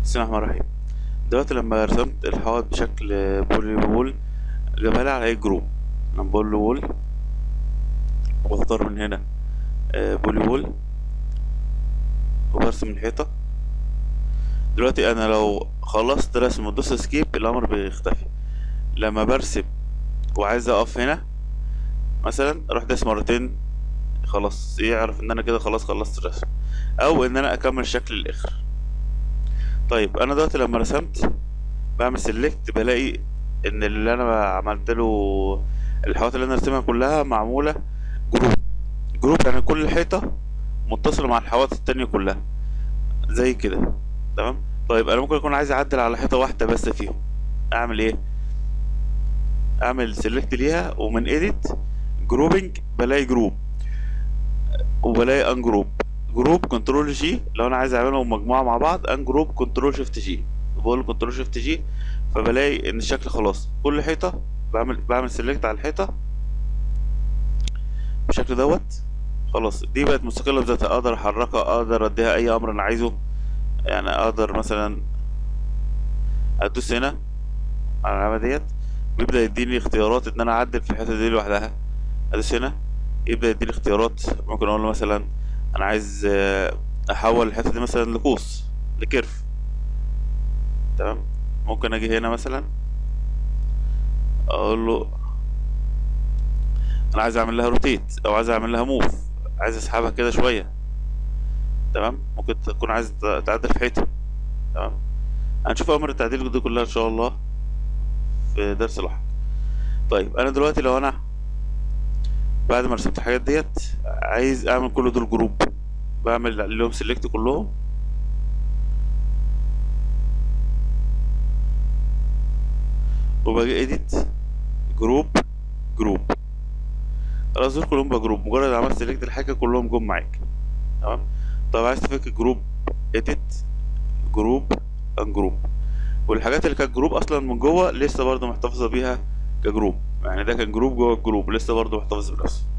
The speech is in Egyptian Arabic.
بسم الله الرحمن الرحيم دلوقتي لما رسمت الحوائط بشكل بولي وول جابها لي على اي جروب لما بقول له وول واختار من هنا آه، بولي وول وبرسم الحيطة دلوقتي انا لو خلصت رسم ودوس اسكيب الامر بيختفي لما برسم وعايز اقف هنا مثلا اروح داس مرتين خلاص يعرف ان انا كده خلاص خلصت الرسم او ان انا اكمل شكل الاخر طيب انا دلوقتي لما رسمت بعمل سيلكت بلاقي ان اللي انا عملت له الحوائط اللي انا رسمها كلها معموله جروب جروب يعني كل حيطه متصله مع الحوائط التانية كلها زي كده تمام طيب انا ممكن اكون عايز اعدل على حيطه واحده بس فيهم اعمل ايه اعمل سيلكت ليها ومن ايديت جروبنج بلاقي جروب وبلاقي ان جروب جروب كنترول جي لو انا عايز اعملهم مجموعه مع بعض ان جروب كنترول شيفت جي بقول كنترول شيفت جي فبلاقي ان الشكل خلاص كل حيطه بعمل بعمل سيلكت على الحيطه بالشكل دوت خلاص دي بقت مستقله بذاتها اقدر احركها اقدر اديها اي امر انا عايزه يعني اقدر مثلا ادوس هنا على العلامه ديت بيبدا يديني اختيارات ان انا اعدل في الحته دي لوحدها ادوس هنا يبدا يديني اختيارات ممكن اقول له مثلا انا عايز آه، احول الحته دي مثلا لقوس لكيرف تمام ممكن اجي هنا مثلا اقول له انا عايز اعمل لها روتيت او عايز اعمل لها موف عايز اسحبها كده شويه تمام ممكن تكون عايز ت- تعدل في حيطه تمام هنشوف امر التعديل دي كلها ان شاء الله في درس لاحق طيب انا دلوقتي لو انا بعد ما رسمت الحاجات ديت عايز اعمل كل دول جروب بعمل لهم سيلكت كلهم وباجي اديت جروب جروب خلاص دول كلهم بقى جروب مجرد عملت سيلكت الحاجه كلهم جم معاك تمام طب عايز تفك جروب اديت جروب ان جروب والحاجات اللي كانت جروب اصلا من جوه لسه برضه محتفظه بيها كجروب يعني ده كان جروب جوه الجروب لسه برضه محتفظ بنفسه